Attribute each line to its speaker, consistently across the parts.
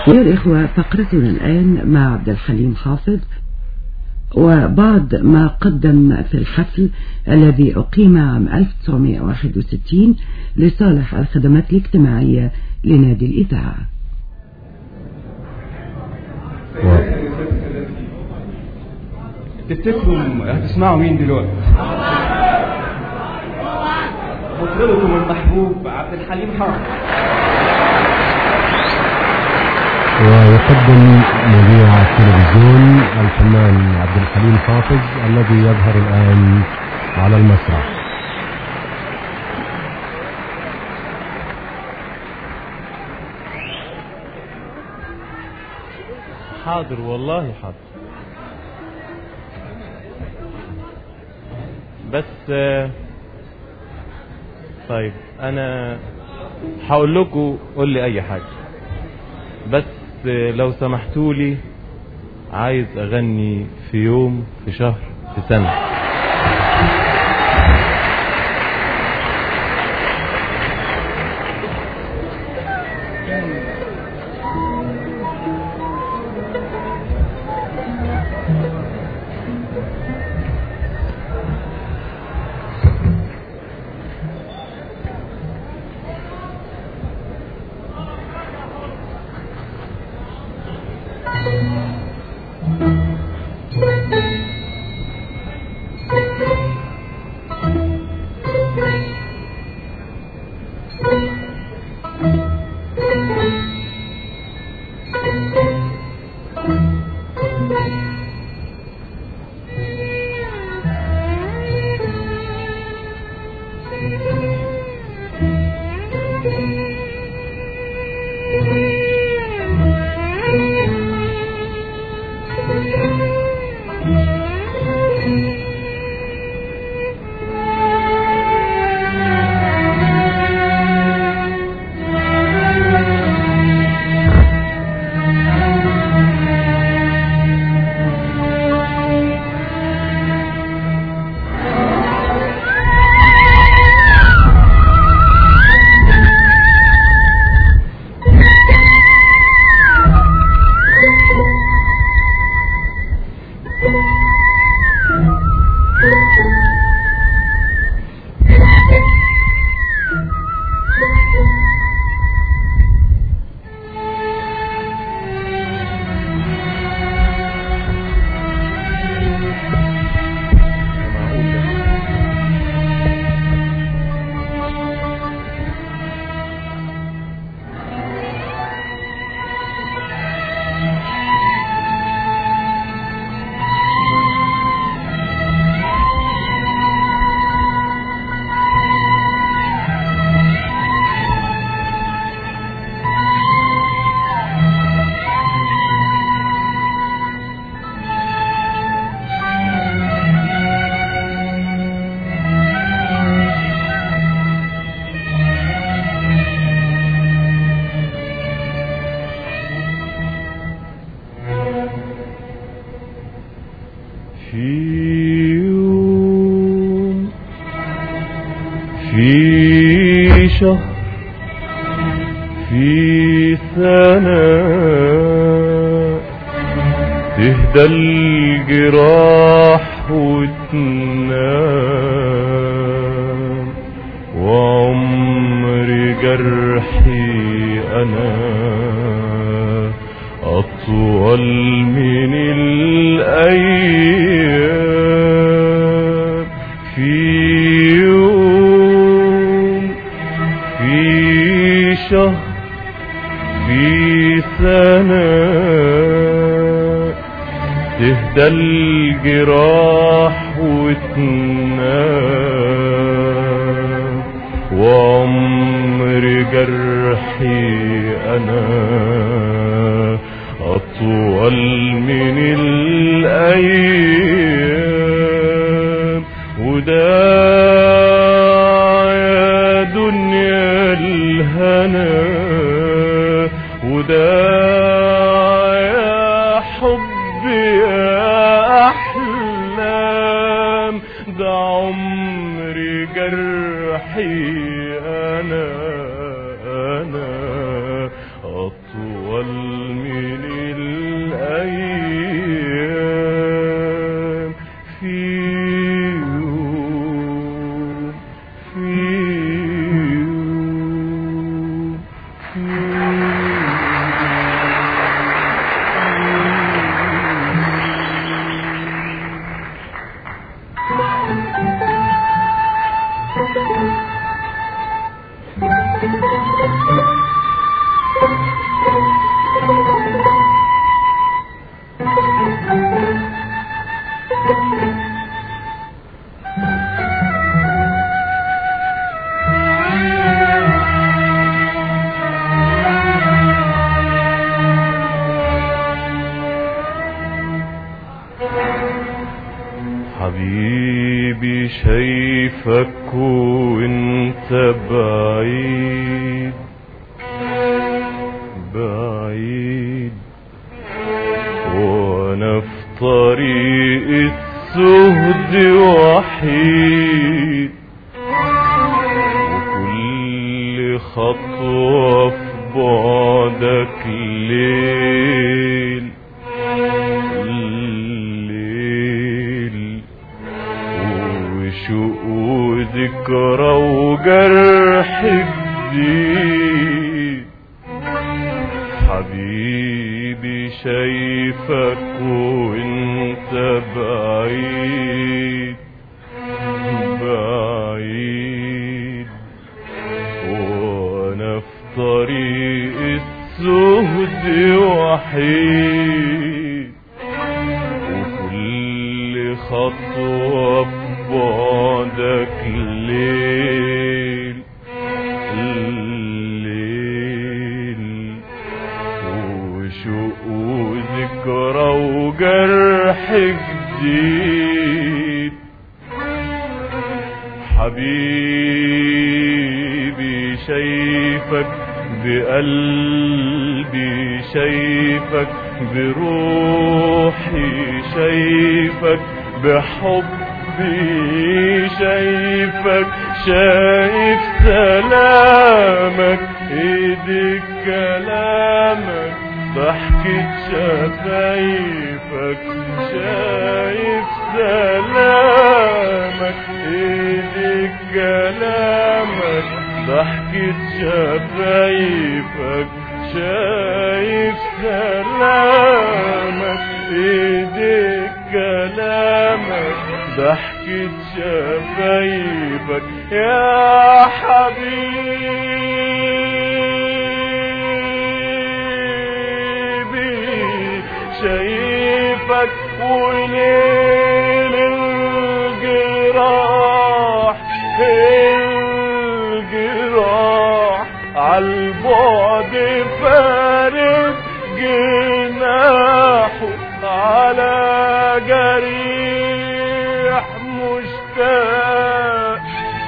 Speaker 1: أيها الإخوة فقرتنا الآن مع عبد الحليم حافظ وبعض ما قدم في الحفل الذي أقيم عام 1961 لصالح الخدمات الاجتماعية لنادي الإذاعة
Speaker 2: تفتكروا هتسمعوا مين دلوقتي مطربكم المحبوب عبد الحليم حافظ
Speaker 3: ويقدم مذيع التلفزيون الفنان عبد الحليم حافظ الذي يظهر الآن على المسرح
Speaker 4: حاضر والله حاضر بس آه، طيب انا هقول لكم قول لي اي حاجه بس آه، لو سمحتوا لي عايز اغني في يوم في شهر في سنه في يوم في شهر في سنة تهدى الجراح وتنام وعمر جرحي أنا أطول من الأيام في يوم في شهر في سنة تهدى الجراح وتنام وعمر جرحي أنا أطول من الأيام وده يا دنيا الهنا وده يا حب يا أحلام ده عمري جرحي أنا أنا أطول من شايفك وانت بعيد بعيد وانا في طريق السهد وحيد وكل خطوة في بعدك ليل الليل وشوق وذكرى وجرح جديد حبيبي شايفك وانت بعيد بعيد وانا في طريق السهد وحيد وكل خطوة ببعدك الليل الليل وشوق وذكرى وجرح جديد حبيبي شايفك بقلبي شايفك بروحي شايفك بحبي شايفك شايف سلامك ايدك كلامك ضحكة شفايفك شايف سلامك ايدك كلامك ضحكة شفايفك شايف سلامك ايدك كلامك ضحكة شفايفك يا حبيبي شايفك وليل الجراح الجراح عالبعد فارد جناحه على جريح مشتاق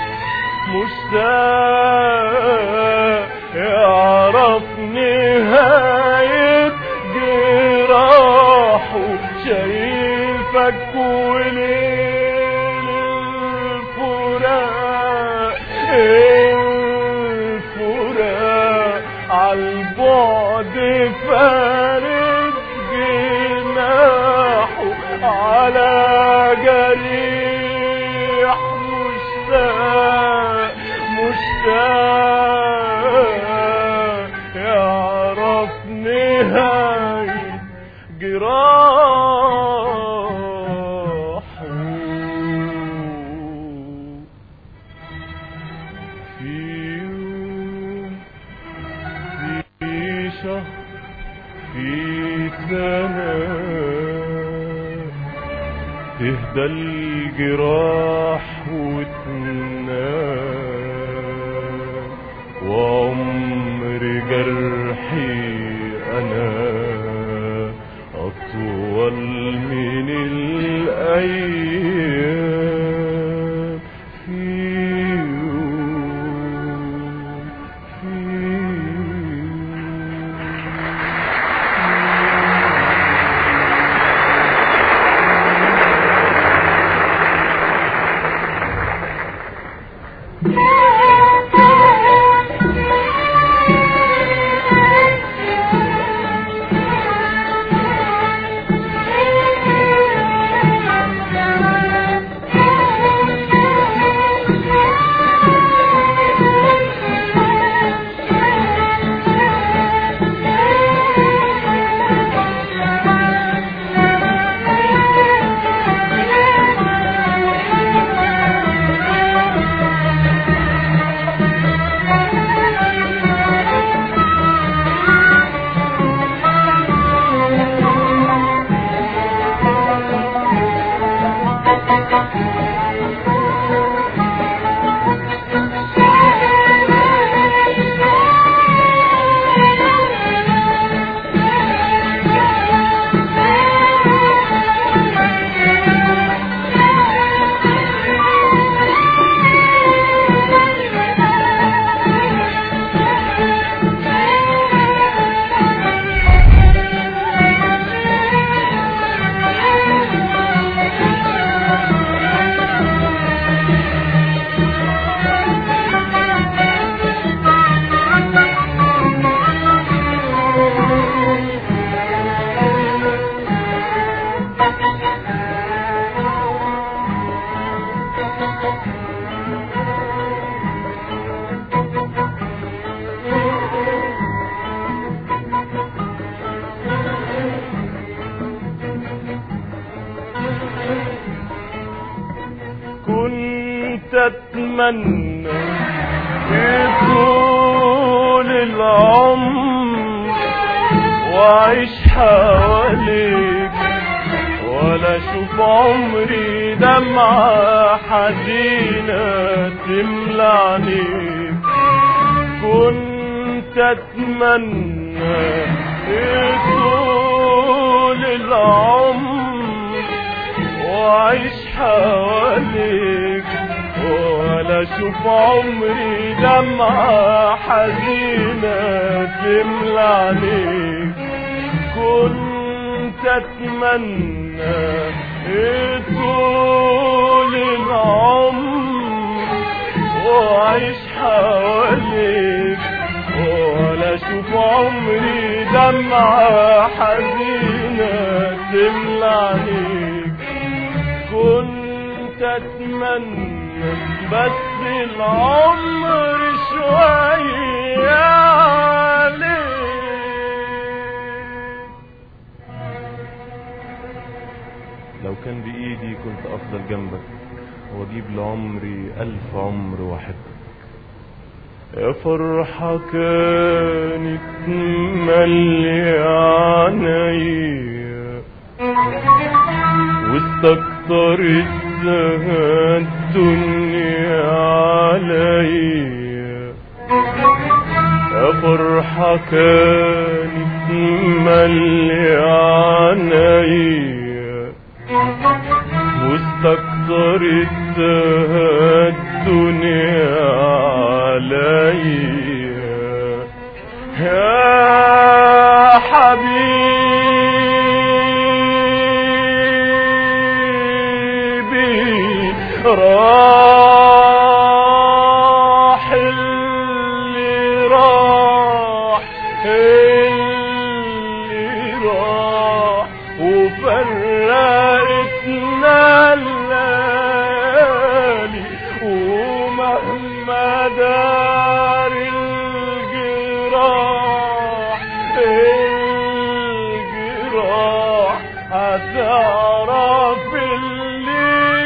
Speaker 4: مشتاق يعرف نهاية جراحه شايفك وليل الفراق الفراق عالبعد فارد جناحه على جريح مشتاق مشتاق يعرف نهاية جراحه في يوم في شهر في سنة تهدى الجراح وتنام وعمر جرحي أنا أطول من الأيام في يوم في
Speaker 5: Thank you.
Speaker 4: اتمنى يطول العمر واعيش حواليك ولا اشوف عمري دمعة حزينة تملى عينيك كنت اتمنى يطول العمر واعيش حواليك ولا اشوف عمري دمعة حزينة تملى عينيك كنت اتمنى طول العمر واعيش حواليك ولا اشوف عمري دمعة حزينة تملى عينيك كنت اتمنى بس العمر شوية عليك لو كان بإيدي كنت أفضل جنبك وأجيب لعمري ألف عمر وأحبك يا فرحة كانت ملي عينيا واستكترت الدنيا عليا يا فرحة كانت ملي عينيا واستكترت الدنيا عليا يا حبيبي راح اللي راح اللي راح وفرقتنا الليالي ومهما دار الجراح الجراح هتعرف اللي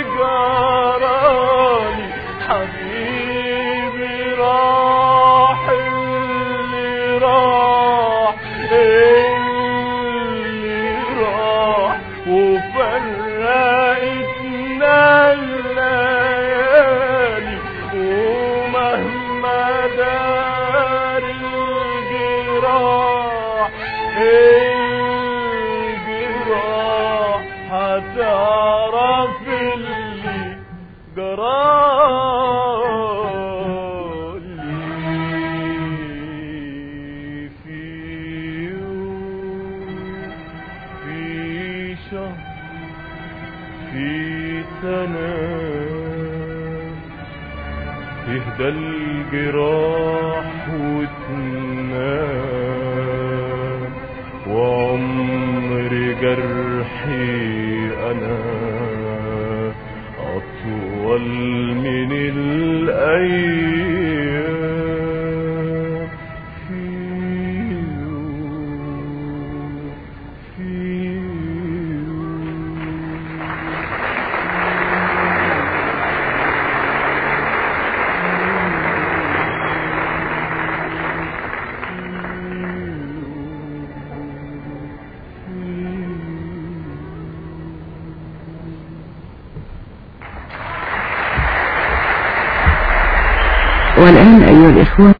Speaker 4: جرالي حبيبي راح اللي راح اللي راح وفرقتنا الليالي ومهما دار الجراح الجراح هتعرف اللي جرالي في يوم في شهر في سنة تهدى الجراح وتنام وعمر جرحي أنا أطول من الأيام في يوم في يوم
Speaker 1: والآن أيها الإخوة